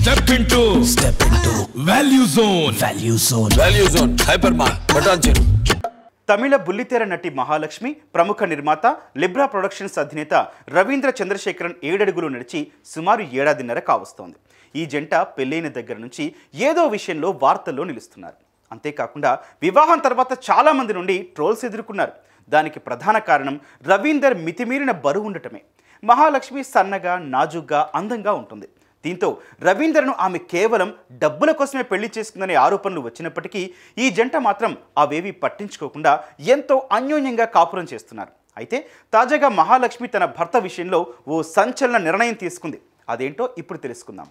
step into step into value zone value zone value zone hyper మార్ బటాన్ చెరు తమిళ బుల్లితెర నటి మహాలక్ష్మి ప్రముఖ నిర్మాత లిబ్రా ప్రొడక్షన్స్ అధినేత రవీంద్ర చంద్రశేఖరన్ ఏడడుగులు నడిచి సుమారు ఏడాదిన్నర కావస్తోంది ఈ జంట పెళ్ళైన దగ్గర నుంచి ఏదో విషయంలో వార్తల్లో నిలుస్తున్నారు అంతేకాకుండా వివాహం తర్వాత చాలా మంది నుండి ట్రోల్స్ ఎదుర్కొన్నారు దానికి ప్రధాన కారణం రవీందర్ మితిమీరిన బరువు ఉండటమే మహాలక్ష్మి సన్నగా నాజుగ్గా అందంగా ఉంటుంది దీంతో రవీందర్ను ఆమె కేవలం డబ్బుల కోసమే పెళ్లి చేసుకుందనే ఆరోపణలు వచ్చినప్పటికీ ఈ జంట మాత్రం అవేవి పట్టించుకోకుండా ఎంతో అన్యోన్యంగా కాపురం చేస్తున్నారు అయితే తాజాగా మహాలక్ష్మి తన భర్త విషయంలో ఓ సంచలన నిర్ణయం తీసుకుంది అదేంటో ఇప్పుడు తెలుసుకుందాం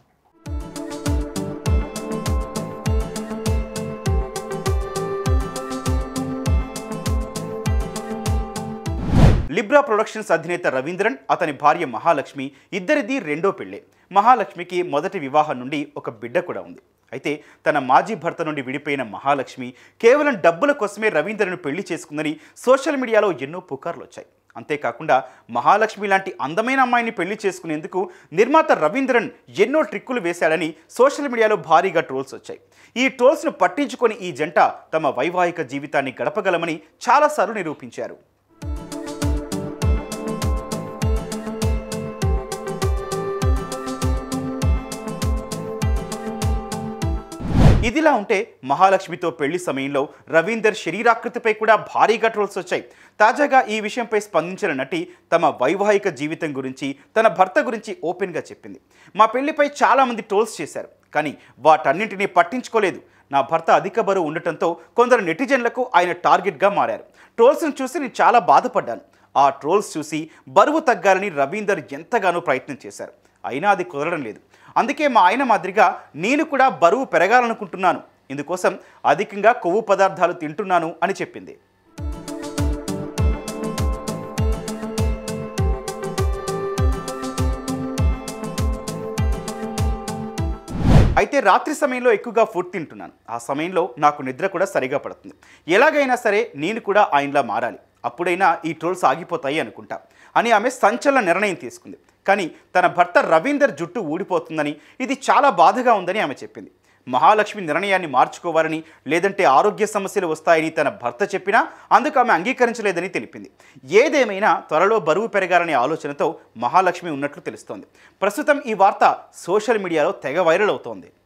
లిబ్రా ప్రొడక్షన్స్ అధినేత రవీంద్రన్ అతని భార్య మహాలక్ష్మి ఇద్దరిది రెండో పెళ్ళే మహాలక్ష్మికి మొదటి వివాహం నుండి ఒక బిడ్డ కూడా ఉంది అయితే తన మాజీ భర్త నుండి విడిపోయిన మహాలక్ష్మి కేవలం డబ్బుల కోసమే రవీంద్రను పెళ్లి చేసుకుందని సోషల్ మీడియాలో ఎన్నో పుకార్లు వచ్చాయి అంతేకాకుండా మహాలక్ష్మి లాంటి అందమైన అమ్మాయిని పెళ్లి చేసుకునేందుకు నిర్మాత రవీంద్రన్ ఎన్నో ట్రిక్కులు వేశాడని సోషల్ మీడియాలో భారీగా ట్రోల్స్ వచ్చాయి ఈ ట్రోల్స్ను పట్టించుకొని ఈ జంట తమ వైవాహిక జీవితాన్ని గడపగలమని చాలాసార్లు నిరూపించారు ఇదిలా ఉంటే మహాలక్ష్మితో పెళ్లి సమయంలో రవీందర్ శరీరాకృతిపై కూడా భారీగా ట్రోల్స్ వచ్చాయి తాజాగా ఈ విషయంపై స్పందించిన నటి తమ వైవాహిక జీవితం గురించి తన భర్త గురించి ఓపెన్గా చెప్పింది మా పెళ్లిపై చాలామంది ట్రోల్స్ చేశారు కానీ వాటన్నింటినీ పట్టించుకోలేదు నా భర్త అధిక బరువు ఉండటంతో కొందరు నెటిజన్లకు ఆయన టార్గెట్గా మారారు ట్రోల్స్ను చూసి నేను చాలా బాధపడ్డాను ఆ ట్రోల్స్ చూసి బరువు తగ్గాలని రవీందర్ ఎంతగానో ప్రయత్నం చేశారు అయినా అది కుదరడం లేదు అందుకే మా ఆయన మాదిరిగా నేను కూడా బరువు పెరగాలనుకుంటున్నాను ఇందుకోసం అధికంగా కొవ్వు పదార్థాలు తింటున్నాను అని చెప్పింది అయితే రాత్రి సమయంలో ఎక్కువగా ఫుడ్ తింటున్నాను ఆ సమయంలో నాకు నిద్ర కూడా సరిగా పడుతుంది ఎలాగైనా సరే నేను కూడా ఆయనలా మారాలి అప్పుడైనా ఈ ట్రోల్స్ ఆగిపోతాయి అనుకుంటా అని ఆమె సంచలన నిర్ణయం తీసుకుంది కానీ తన భర్త రవీందర్ జుట్టు ఊడిపోతుందని ఇది చాలా బాధగా ఉందని ఆమె చెప్పింది మహాలక్ష్మి నిర్ణయాన్ని మార్చుకోవాలని లేదంటే ఆరోగ్య సమస్యలు వస్తాయని తన భర్త చెప్పినా అందుకు ఆమె అంగీకరించలేదని తెలిపింది ఏదేమైనా త్వరలో బరువు పెరగాలనే ఆలోచనతో మహాలక్ష్మి ఉన్నట్లు తెలుస్తోంది ప్రస్తుతం ఈ వార్త సోషల్ మీడియాలో తెగ వైరల్ అవుతోంది